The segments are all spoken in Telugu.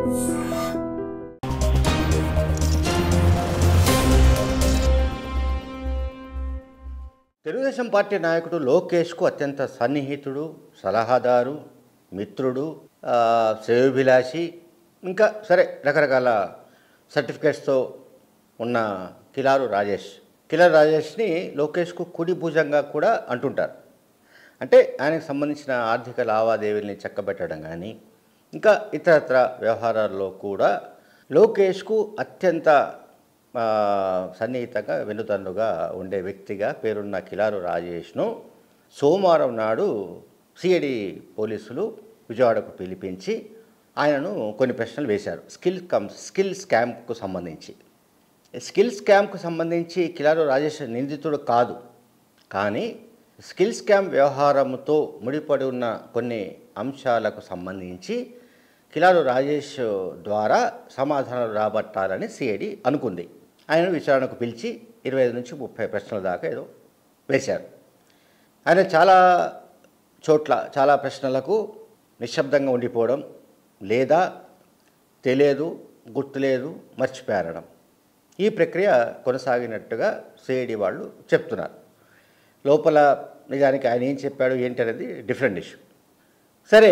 తెలుగుదేశం పార్టీ నాయకుడు లోకేష్కు అత్యంత సన్నిహితుడు సలహాదారు మిత్రుడు ఆ, శ్రేయోభిలాషి ఇంకా సరే రకరకాల సర్టిఫికేట్స్తో ఉన్న కిలారు రాజేష్ కిలారు రాజేష్ని లోకేష్కు కుడి భుజంగా కూడా అంటుంటారు అంటే ఆయనకు సంబంధించిన ఆర్థిక లావాదేవీల్ని చక్కబెట్టడం కానీ ఇంకా ఇతరత్ర వ్యవహారాల్లో కూడా లోకేష్కు అత్యంత ఆ, సన్నిహితంగా వెన్నుదన్నుగా ఉండే వ్యక్తిగా పేరున్న కిలారు రాజేష్ను సోమవారం నాడు సిఐడి పోలీసులు విజయవాడకు పిలిపించి ఆయనను కొన్ని ప్రశ్నలు వేశారు స్కిల్ కమ్ స్కిల్ స్కామ్కు సంబంధించి స్కిల్ స్కామ్కు సంబంధించి కిలారు రాజేష్ నిందితుడు కాదు కానీ స్కిల్ స్కామ్ వ్యవహారంతో ముడిపడి ఉన్న కొన్ని అంశాలకు సంబంధించి కిలారు రాజేష్ ద్వారా సమాధానాలు రాబట్టాలని సిఐడి అనుకుంది ఆయన విచారణకు పిలిచి ఇరవై ఐదు నుంచి ముప్పై ప్రశ్నల దాకా ఏదో వేశారు ఆయన చాలా చోట్ల చాలా ప్రశ్నలకు నిశ్శబ్దంగా ఉండిపోవడం లేదా తెలియదు గుర్తులేదు మర్చిపోయారడం ఈ ప్రక్రియ కొనసాగినట్టుగా సిఐడి వాళ్ళు చెప్తున్నారు లోపల నిజానికి ఆయన ఏం చెప్పాడు ఏంటి అనేది డిఫరెంట్ ఇష్యూ సరే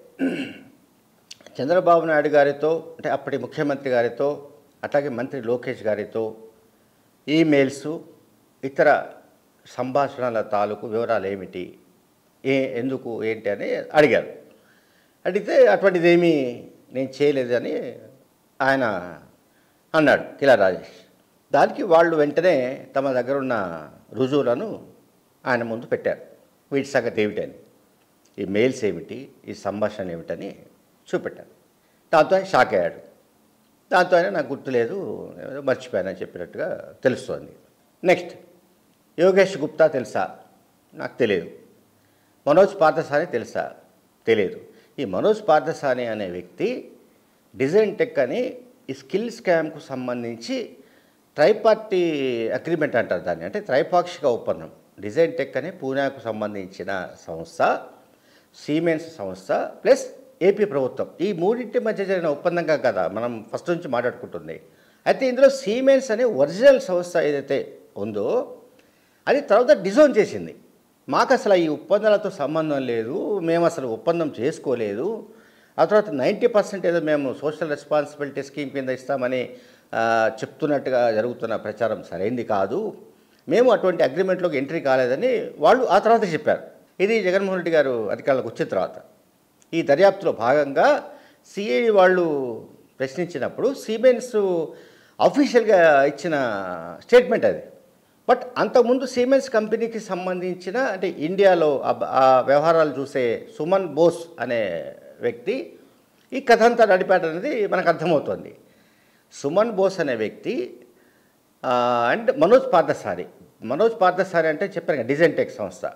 చంద్రబాబు నాయుడు గారితో అంటే అప్పటి ముఖ్యమంత్రి గారితో అట్లాగే మంత్రి లోకేష్ గారితో ఈమెయిల్స్ ఇతర సంభాషణల తాలూకు వివరాలు ఏమిటి ఏ ఎందుకు ఏంటి అని అడిగారు అడిగితే అటువంటిది ఏమీ నేను చేయలేదని ఆయన అన్నాడు కిలా రాజేష్ దానికి వాళ్ళు వెంటనే తమ దగ్గర ఉన్న రుజువులను ఆయన ముందు పెట్టారు వీటి సంగతి ఏమిటని ఈ మెయిల్స్ ఏమిటి ఈ సంభాషణ ఏమిటని చూపెట్టారు దాంతో ఆయన షాక్ అయ్యాడు దాంతో ఆయన నాకు గుర్తులేదు ఏదో మర్చిపోయానని చెప్పినట్టుగా తెలుస్తోంది నెక్స్ట్ యోగేష్ గుప్తా తెలుసా నాకు తెలియదు మనోజ్ పార్థసాని తెలుసా తెలియదు ఈ మనోజ్ పార్థసాని అనే వ్యక్తి డిజైన్ టెక్ అని ఈ స్కిల్ స్కామ్కు సంబంధించి ట్రైపార్టీ అగ్రిమెంట్ అంటారు దాన్ని అంటే త్రైపాక్షిక ఒప్పందం డిజైన్ టెక్ అనే పూణేకు సంబంధించిన సంస్థ సీమెన్స్ సంస్థ ప్లస్ ఏపీ ప్రభుత్వం ఈ మూడింటి మధ్య జరిగిన ఒప్పందంగా కదా మనం ఫస్ట్ నుంచి మాట్లాడుకుంటుంది అయితే ఇందులో సీమెన్స్ అనే ఒరిజినల్ సంస్థ ఏదైతే ఉందో అది తర్వాత డిజైన్ చేసింది మాకు అసలు ఈ ఒప్పందాలతో సంబంధం లేదు మేము అసలు ఒప్పందం చేసుకోలేదు ఆ తర్వాత నైంటీ పర్సెంట్ ఏదో మేము సోషల్ రెస్పాన్సిబిలిటీ స్కీమ్ కింద ఇస్తామని ఆ, చెప్తున్నట్టుగా జరుగుతున్న ప్రచారం సరైంది కాదు మేము అటువంటి అగ్రిమెంట్లోకి ఎంట్రీ కాలేదని వాళ్ళు ఆ తర్వాత చెప్పారు ఇది జగన్మోహన్ రెడ్డి గారు అధికారులకు వచ్చిన తర్వాత ఈ దర్యాప్తులో భాగంగా సిఐడి వాళ్ళు ప్రశ్నించినప్పుడు సిమెన్స్ అఫీషియల్గా ఇచ్చిన స్టేట్మెంట్ అది బట్ అంతకుముందు సిమెన్స్ కంపెనీకి సంబంధించిన అంటే ఇండియాలో ఆ- ఆ వ్యవహారాలు చూసే సుమన్ బోస్ అనే వ్యక్తి ఈ కథ అంతా నడిపాడనేది మనకు అర్థమవుతుంది సుమన్ బోస్ అనే వ్యక్తి ఆ, అండ్ మనోజ్ పార్థసారి మనోజ్ పార్థసారి అంటే చెప్పాను కదా డిజైన్ టెక్ సంస్థ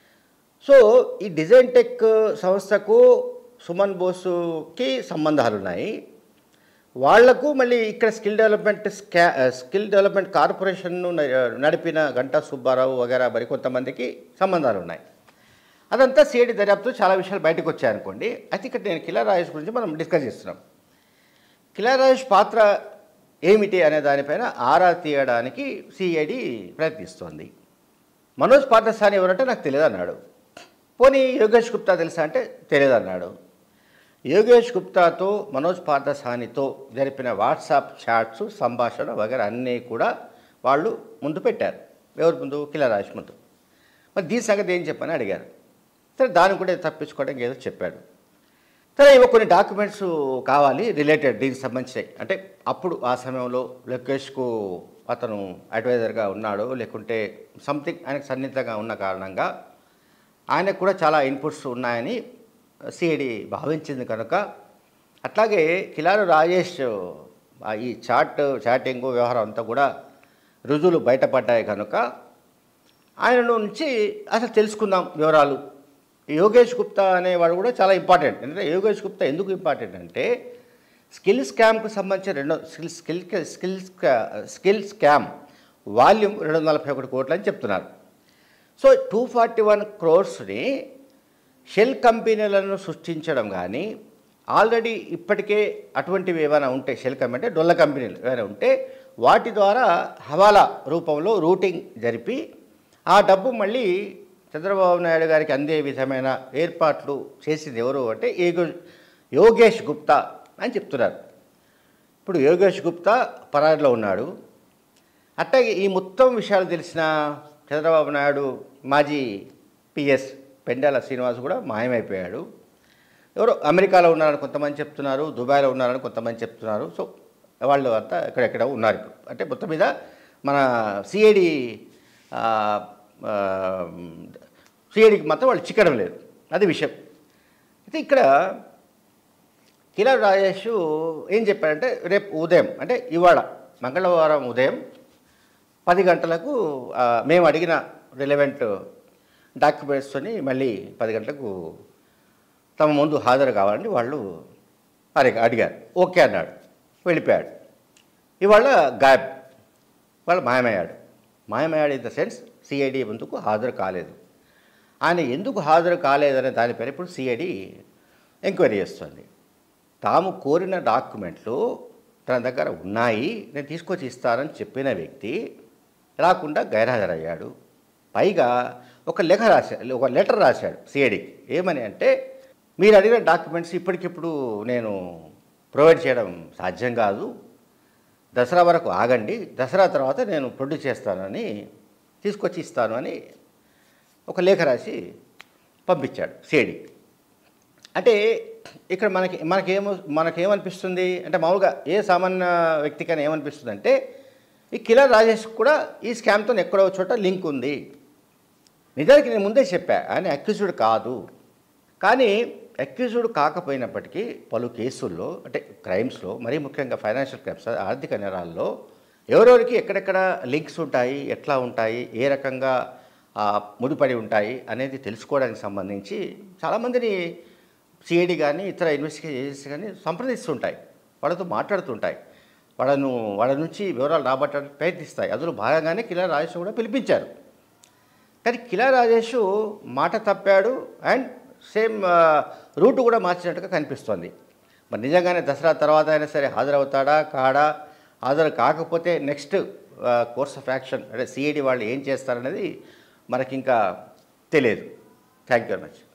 సో ఈ డిజైన్ టెక్ సంస్థకు సుమన్ బోసుకి సంబంధాలు ఉన్నాయి వాళ్లకు మళ్ళీ ఇక్కడ స్కిల్ డెవలప్మెంట్ స్కా స్కిల్ డెవలప్మెంట్ కార్పొరేషన్ను న- నడిపిన గంటా సుబ్బారావు వగేరా మరి కొంతమందికి సంబంధాలు ఉన్నాయి అదంతా సిఐడి దర్యాప్తు చాలా విషయాలు బయటకు వచ్చాయనుకోండి అయితే ఇక్కడ నేను కిలా రాజేష్ గురించి మనం డిస్కస్ చేస్తున్నాం కిలా రాజేష్ పాత్ర ఏమిటి అనే దానిపైన ఆరా తీయడానికి సిఐడి ప్రయత్నిస్తోంది మనోజ్ పార్థసాని ఎవరంటే నాకు తెలియదు అన్నాడు పోనీ యోగేష్ గుప్తా తెలుసా అంటే తెలియదు అన్నాడు యోగేష్ గుప్తాతో మనోజ్ పార్థసానితో జరిపిన వాట్సాప్ చాట్స్ సంభాషణ వగేరా అన్నీ కూడా వాళ్ళు ముందు పెట్టారు ఎవరి ముందు కిలరాజ్ ముందు మరి దీని సంగతి ఏం చెప్పని అడిగారు సరే దాన్ని కూడా తప్పించుకోవడానికి ఏదో చెప్పాడు సరే ఇవి కొన్ని డాక్యుమెంట్స్ కావాలి రిలేటెడ్ దీనికి సంబంధించి అంటే అప్పుడు ఆ సమయంలో లోకేష్కు అతను అడ్వైజర్గా ఉన్నాడు లేకుంటే సంథింగ్ ఆయనకు సన్నిహితంగా ఉన్న కారణంగా ఆయనకు కూడా చాలా ఇన్పుట్స్ ఉన్నాయని సిఐడి భావించింది కనుక అట్లాగే కిలారు రాజేష్ ఆ ఈ చాట్ చాటింగ్ వ్యవహారం అంతా కూడా రుజువులు బయటపడ్డాయి కనుక ఆయన నుంచి అసలు తెలుసుకుందాం వివరాలు ఈ యోగేష్ గుప్తా అనేవాడు కూడా చాలా ఇంపార్టెంట్ ఎందుకంటే యోగేష్ గుప్తా ఎందుకు ఇంపార్టెంట్ అంటే స్కిల్ స్కామ్కు సంబంధించిన రెండో skill skill skill skill scam volume రెండు వందల నలభై ఒకటి కోట్లు అని చెప్తున్నారు సో టూ ఫార్టీ వన్ క్రోర్స్ని షెల్ కంపెనీలను సృష్టించడం కానీ ఆల్రెడీ ఇప్పటికే అటువంటివి ఏమైనా ఉంటే షెల్ కంపెనీ అంటే డొల్ల కంపెనీలు ఏమైనా ఉంటే వాటి ద్వారా హవాలా రూపంలో రూటింగ్ జరిపి ఆ డబ్బు మళ్ళీ చంద్రబాబు నాయుడు గారికి అందే విధమైన ఏర్పాట్లు చేసింది ఎవరు అంటే ఏగో యోగేష్ గుప్తా అని చెప్తున్నారు ఇప్పుడు యోగేష్ గుప్తా పరారిలో ఉన్నాడు అట్లాగే ఈ మొత్తం విషయాలు తెలిసిన చంద్రబాబు నాయుడు మాజీ పిఎస్ పెండాల శ్రీనివాస్ కూడా మాయమైపోయాడు ఎవరో అమెరికాలో ఉన్నారని కొంతమంది చెప్తున్నారు దుబాయ్లో ఉన్నారని కొంతమంది చెప్తున్నారు సో వాళ్ళు అంతా ఎక్కడెక్కడ ఉన్నారు ఇప్పుడు అంటే మొత్తం మీద మన సిఐడి సిఐడికి మాత్రం వాళ్ళు చిక్కడం లేదు అది విషయం అయితే ఇక్కడ కిలా రాజేష్ ఏం చెప్పాడంటే రేపు ఉదయం అంటే ఇవాళ మంగళవారం ఉదయం పది గంటలకు ఆ, మేము అడిగిన రిలవెంట్ డాక్యుమెంట్స్తోని మళ్ళీ పది గంటలకు తమ ముందు హాజరు కావాలని వాళ్ళు అడిగ అడిగారు ఓకే అన్నాడు వెళ్ళిపోయాడు ఇవాళ గాయబ్ వాళ్ళు మాయమయ్యాడు మాయమయ్యాడు ఇన్ ద సెన్స్ సిఐడి ముందుకు హాజరు కాలేదు ఆయన ఎందుకు హాజరు కాలేదనే దానిపైన ఇప్పుడు సిఐడి ఎంక్వైరీ చేస్తుంది తాము కోరిన డాక్యుమెంట్లు తన దగ్గర ఉన్నాయి నేను తీసుకొచ్చి ఇస్తానని చెప్పిన వ్యక్తి రాకుండా గైర్హాజరయ్యాడు పైగా ఒక లేఖ రాశాడు ఒక లెటర్ రాశాడు సిఐడికి ఏమని అంటే మీరు అడిగిన డాక్యుమెంట్స్ ఇప్పటికిప్పుడు నేను ప్రొవైడ్ చేయడం సాధ్యం కాదు దసరా వరకు ఆగండి దసరా తర్వాత నేను ప్రొడ్యూస్ చేస్తానని తీసుకొచ్చి ఇస్తాను అని ఒక లేఖ రాసి పంపించాడు సిఐడి అంటే ఇక్కడ మనకి మనకేమో మనకేమనిపిస్తుంది అంటే మామూలుగా ఏ సామాన్య వ్యక్తికైనా ఏమనిపిస్తుంది అంటే ఈ కిలా రాజేష్ కూడా ఈ స్కామ్తో ఎక్కడో చోట లింక్ ఉంది నిజానికి నేను ముందే చెప్పా ఆయన అక్యూజ్డ్ కాదు కానీ అక్యూజ్డ్ కాకపోయినప్పటికీ పలు కేసుల్లో అంటే క్రైమ్స్లో మరీ ముఖ్యంగా ఫైనాన్షియల్ క్రైమ్స్ ఆర్థిక నేరాల్లో ఎవరెవరికి ఎక్కడెక్కడ లింక్స్ ఉంటాయి ఎట్లా ఉంటాయి ఏ రకంగా ఆ, ముడిపడి ఉంటాయి అనేది తెలుసుకోవడానికి సంబంధించి చాలామందిని సిఐడి కానీ ఇతర ఇన్వెస్టిగేషన్ ఏజెన్సీ కానీ సంప్రదిస్తుంటాయి వాళ్ళతో మాట్లాడుతుంటాయి వాళ్ళను వాళ్ళ నుంచి వివరాలు రాబట్టడానికి ప్రయత్నిస్తాయి అందులో భాగంగానే కిలా రాజేష్ కూడా పిలిపించారు కానీ కిలా రాజేష్ మాట తప్పాడు అండ్ సేమ్ రూట్ కూడా మార్చినట్టుగా కనిపిస్తోంది మరి నిజంగానే దసరా తర్వాత అయినా సరే హాజరవుతాడా కాడా హాజరు కాకపోతే నెక్స్ట్ కోర్స్ ఆఫ్ యాక్షన్ అంటే సిఐడి వాళ్ళు ఏం చేస్తారనేది మనకి ఇంకా తెలియదు థ్యాంక్ యూ వెరీ మచ్